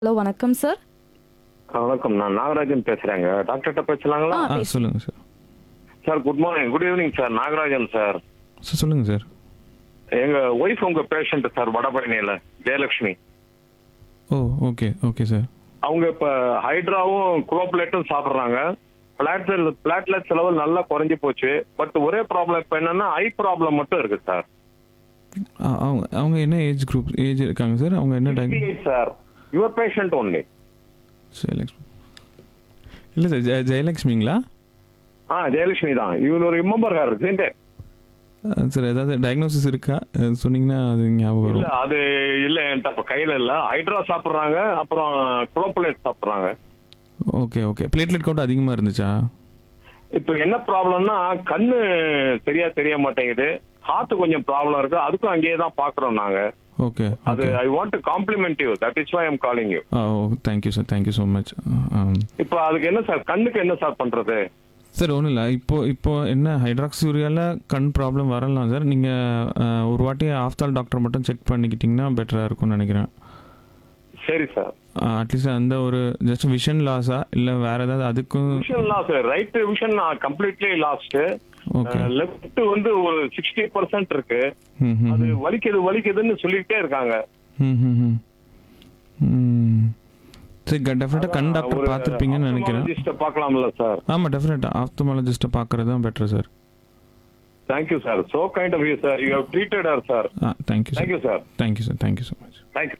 Hello வணக்கம் sir ஆ, வணக்கம் நான் நாகராஜன் பேசுறேங்க டாக்டர்கிட்ட பேசலாங்களா ஆ, ஆ சொல்லுங்கள் sir sir good morning good evening sir Nagarajan sir sir சொல்லுங்கள் சார் எங்க ஒய்ஃப் உங்க பேஷண்ட் சார் வடபழனியில Jayalakshmi oh okay okay sir அவங்க இப்ப ஹைட்ராவும் குளோப்லேட்டும் சாப்பிடுறாங்க பிளாட்லெட் பிளாட்லெட் லெவல் நல்லா குறைஞ்சு போச்சு பட் ஒரே ப்ராப்ளம் இப்ப என்னன்னா ஐ ப்ராப்ளம் மட்டும் இருக்கு சார் ஆ, அவங்க அவங்க என்ன ஏஜ் குரூப் ஏஜ் இருக்காங்க சார் அவங்க என்ன டயக் sir your patient only Jayalakshmi இல்லை சார் ஜெய ஜெயலக்ஷ்மிங்களா ஆ ஜெயலட்சுமி தான் இவன் ஒரு ரிமெம்பர் ஹேர் isn't it? ஆ, சார் ஏதாவது டயக்னோசிஸ் இருக்கா அஹ், சொன்னீங்கன்னா அது ஞாபகம் இல்ல வரும் அது இல்ல என்கிட்ட இப்ப கையில இல்ல ஹைட்ரா சாப்பிடுறாங்க அப்புறம் குளோப்லேட் சாப்பிடுறாங்க ஓகே ஓகே பிளேட்லெட் கவுண்ட் அதிகமாக இருந்துச்சா இப்போ என்ன ப்ராப்ளம்னா கண்ணு சரியா தெரிய மாட்டேங்குது ஹார்ட் கொஞ்சம் ப்ராப்ளம் இருக்கு அதுக்கும் அங்கேயே தான் பாக்குறோம் நாங்க ஓகே அது okay I want to compliment you that is why am calling you ah oh thank you sir thank you so much இப்போ அதுக்கு என்ன சார் கண்ணுக்கு என்ன சார் பண்றது சார் ஒன்றும் இல்லை இப்போ இப்போ என்ன ஹைட்ராக்சூரியால கண் ப்ராப்ளம் வரலாம் சார் நீங்கள் ஒரு வாட்டி ஆஃப்தால் டாக்டர் மட்டும் செக் பண்ணிக்கிட்டிங்கன்னா பெட்டராக இருக்கும்னு நினைக்கிறேன் சரி சார் அட்லீஸ்ட் அந்த ஒரு ஜஸ்ட் விஷன் லாஸா இல்லை வேற ஏதாவது அதுக்கும் vision loss right vision completely lost okay left வந்து ஒரு சிக்ஸ்டி பர்சன்ட் இருக்கு ம் ம் அது வலிக்குது வலிக்குதுன்னு சொல்லிட்டே இருக்காங்க ம் ம் ம் ம் சரி டெஃபினட்டாக கண் டாக்டர் பார்த்துருப்பீங்கன்னு நினைக்கிறேன் ophthalmologist-அ பார்க்கலாம்ல சார் ஆமாம் டெஃபினட்டாக ஆப்தமாலஜிஸ்ட்டை பார்க்குறது தான் better sir thank you sir so kind of you sir you have treated her sir ah thank you sir thank you sir thank you sir thank you so much thank you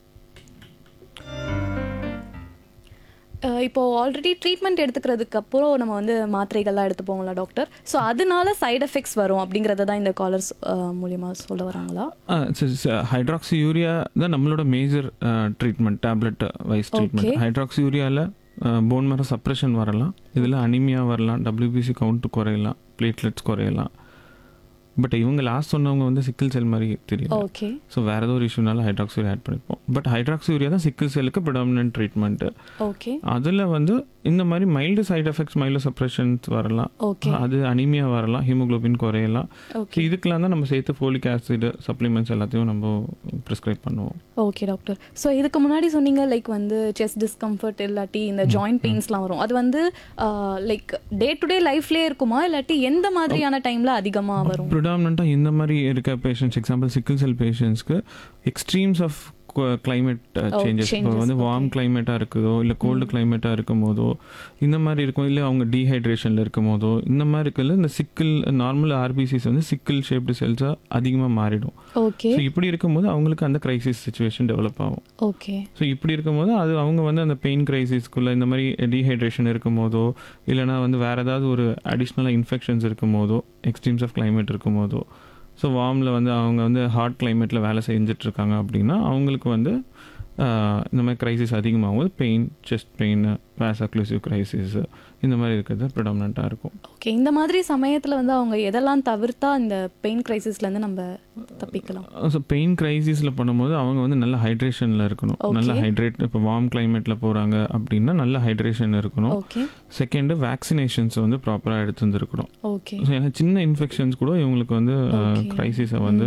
ah இப்போ ஆல்ரெடி ட்ரீட்மெண்ட் எடுத்துக்கிறதுக்கு அப்புறம் நம்ம வந்து மாத்திரைகள்லாம் எடுத்துப்போங்களா டாக்டர் ஸோ அதனால சைடு எஃபெக்ட்ஸ் வரும் அப்படிங்கிறத தான் இந்த காலர்ஸ் மூலியமா சொல்ல வராங்களா ஆ சரி சார் ஹைட்ராக்சி யூரியா தான் நம்மளோட major treatment tablet wise treatment Okay. ஹைட்ராக்சி யூரியாவில் போன் மரம் சப்ரெஷன் வரலாம் இதில் அனிமியா வரலாம் டபிள்யூபிசி கவுண்ட் குறையலாம் பிளேட்லெட்ஸ் குறையலாம் பட் இவங்க லாஸ்ட் சொன்னவங்க வந்து சிக்கிள் செல் மாதிரி தெரியும் ஓகே ஸோ வேறு ஏதோ ஒரு இஷ்யூனால ஹைட்ராக்சி ஆட் பண்ணிப்போம் பட் ஹைட்ராக்சி யூரியா தான் சிக்கிள் செல்லுக்கு ப்ரிடாமினன்ட் ட்ரீட்மெண்ட்டு ஓகே அதில் வந்து இந்த மாதிரி mild side effects mild suppressions வரலாம் ஓகே அது அனிமியா வரலாம் ஹீமோகுளோபின் குறையலாம் ஸோ ஓகே இதுக்கெல்லாம் தான் நம்ம சேர்த்து ஃபோலிக் ஆசிட் சப்ளிமெண்ட்ஸ் எல்லாத்தையும் நம்ம ப்ரிஸ்கிரைப் பண்ணுவோம் ஓகே டாக்டர் ஸோ இதுக்கு முன்னாடி சொன்னீங்க லைக் வந்து செஸ்ட் டிஸ்கம்ஃபர்ட் இல்லாட்டி இந்த ஜாயிண்ட் பெயின்ஸ்லாம் வரும் அது வந்து லைக் டே டு டே லைஃப்லேயே இருக்குமா இல்லாட்டி எந்த மாதிரியான டைம்ல அதிகமாக வரும் ப்ரிடாமினண்ட்டாக இந்த மாதிரி இருக்க பேஷண்ட்ஸ் எக்ஸாம்பிள் சிக்கிள் செல் பேஷண்ட்ஸ்க்கு எக்ஸ்ட்ரீம்ஸ் ஆஃப் கிளைமேட் சேஞ்சஸ் இப்போ changes, வந்து வார்ம் கிளைமேட்டாக இருக்குதோ இல்லை கோல்டு கிளைமேட்டாக இருக்கும் போதோ இந்த மாதிரி இருக்கும் இல்லை அவங்க டீஹைட்ரேஷனில் இருக்கும் போதோ இந்த மாதிரி இருக்கல இந்த சிக்கிள் நார்மல் ஆர்பிசிஸ் வந்து சிக்கிள் ஷேப்டு செல்ஸாக அதிகமாக மாறிடும் ஓகே ஸோ இப்படி இருக்கும்போது அவங்களுக்கு அந்த கிரைசிஸ் சுச்சுவேஷன் டெவலப் ஆகும் ஓகே ஸோ இப்படி இருக்கும்போது அது அவங்க வந்து அந்த பெயின் கிரைசிஸ்க்குள்ளே இந்த மாதிரி டீஹைட்ரேஷன் இருக்கும் போதோ இல்லைனா வந்து வேறு ஏதாவது ஒரு அடிஷ்னலாக இன்ஃபெக்ஷன்ஸ் இருக்கும் போதோ எக்ஸ்ட்ரீம்ஸ் ஆஃப் கிளைமேட் இருக்கும் போதோ ஸோ வார்மில் வந்து அவங்க வந்து ஹாட் கிளைமேட்டில் வேலை செஞ்சுட்டு இருக்காங்க அப்படின்னா அவங்களுக்கு வந்து ஆஹ், இந்த மாதிரி கிரைசிஸ் அதிகமாகும் போது pain chest pain vaso occlusive crisis இந்த மாதிரி இருக்கிறது ப்ரிடாமினண்ட்டாக இருக்கும் ஓகே இந்த மாதிரி சமயத்துல வந்து அவங்க எதெல்லாம் தவிர்த்தா இந்த பெயின் கிரைசிஸ்ல இருந்து நம்ம தப்பிக்கலாம் ஸோ பெயின் கிரைசிஸில் பண்ணும்போது அவங்க வந்து நல்ல ஹைட்ரேஷனில் இருக்கணும் Okay. நல்ல ஹைட்ரேட் இப்போ வார்ம் கிளைமேட்டில் போகிறாங்க அப்படின்னா நல்ல ஹைட்ரேஷன் இருக்கணும் ஓகே செகண்டு வேக்சினேஷன்ஸ் வந்து ப்ராப்பராக எடுத்து வந்துருக்கணும் ஓகே ஸோ ஏன்னா சின்ன இன்ஃபெக்ஷன்ஸ் கூட இவங்களுக்கு வந்து Okay. க்ரைசிஸை வந்து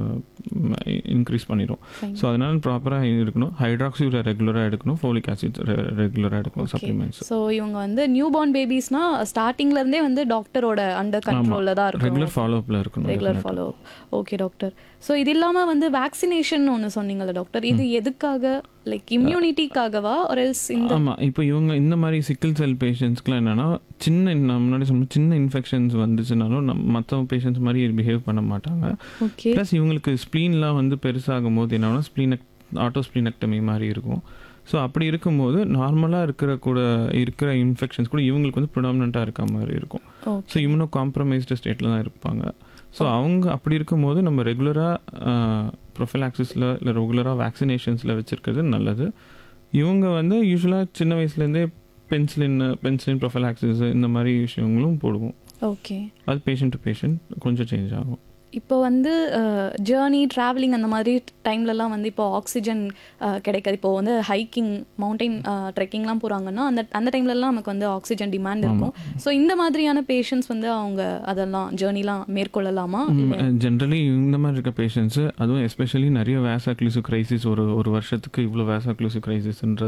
இன்க்ரீஸ் பண்ணிடும் Fine. ஸோ அதனால ப்ராப்பராக இருக்கணும் ஹைட்ராக்சியூரியா ரெகுலராக எடுக்கணும் ஃபோலிக் ஆசிட் ரெகுலராக எடுக்கணும் சப்ளிமெண்ட்ஸ் ஸோ இவங்க வந்து நியூ பார்ன் பேபிஸ்னா ஸ்டார்டிங்ல இருந்தே வந்து டாக்டரோட அண்டர் கண்ட்ரோல்ல தான் இருக்கும் ரெகுலர் ஃபாலோஅப்பில் இருக்கணும் regular follow okay doctor so இது இல்லாம வந்து வேக்சினேஷன் ஒன்று சொன்னீங்கல்ல டாக்டர் இது எதுக்காக லைக் இம்யூனிட்டிக்காகவா ஒரு எல்ஸ் இந்த ஆமாம் இப்போ இவங்க இந்த மாதிரி சிக்கிள் செல் பேஷண்ட்ஸ்க்குலாம் என்னென்னா சின்ன நான் முன்னாடி சொன்ன சின்ன இன்ஃபெக்ஷன்ஸ் வந்துச்சுனாலும் நம்ம மற்ற பேஷண்ட்ஸ் மாதிரி பிஹேவ் பண்ண மாட்டாங்க ஓகே ப்ளஸ் இவங்களுக்கு ஸ்ப்ளீன்லாம் வந்து பெருசாகும் போது என்னன்னா ஸ்ப்ளீனக் ஆட்டோ ஸ்ப்ளீனக்டமி மாதிரி இருக்கும் ஸோ அப்படி இருக்கும்போது நார்மலாக இருக்கிற கூட இருக்கிற இன்ஃபெக்ஷன்ஸ் கூட இவங்களுக்கு வந்து ப்ரிடாமினண்ட்டாக இருக்க மாதிரி இருக்கும் ஓகே ஸோ இம்யூனோ காம்ப்ரமைஸ்டு ஸ்டேட்டில் தான் இருப்பாங்க ஸோ அவங்க அப்படி இருக்கும்போது நம்ம ரெகுலராக ப்ரொஃபலாக்சிஸில் இல்லை ரெகுலராக வேக்சினேஷன்ஸில் வச்சுருக்கிறது நல்லது இவங்க வந்து யூஸ்வலாக சின்ன வயசுலேருந்தே பென்சிலின் பென்சிலின் ப்ரொஃபலாக்சிஸ் இந்த மாதிரி விஷயங்களும் போடுவோம் ஓகே அது பேஷண்ட் டு பேஷண்ட் கொஞ்சம் சேஞ்ச் ஆகும் இப்போ வந்து ஜேர்னி ட்ராவலிங் அந்த மாதிரி டைம்லலாம் வந்து இப்போ ஆக்சிஜன் கிடைக்காது இப்போ வந்து ஹைக்கிங் மவுண்டைன் ட்ரெக்கிங்லாம் போகிறாங்கன்னா அந்த அந்த டைம்லலாம் நமக்கு வந்து ஆக்சிஜன் டிமாண்ட் இருக்கும் ஸோ இந்த மாதிரியான பேஷண்ட்ஸ் வந்து அவங்க அதெல்லாம் ஜேர்னிலாம் மேற்கொள்ளலாமா ஜென்ரலி இந்த மாதிரி இருக்க பேஷண்ட்ஸு அதுவும் எஸ்பெஷலி நிறைய வேசாக்லூசிவ் கிரைசிஸ் ஒரு ஒரு வருஷத்துக்கு இவ்வளோ வேசாக்லூசிவ் கிரைசிஸ்ன்ற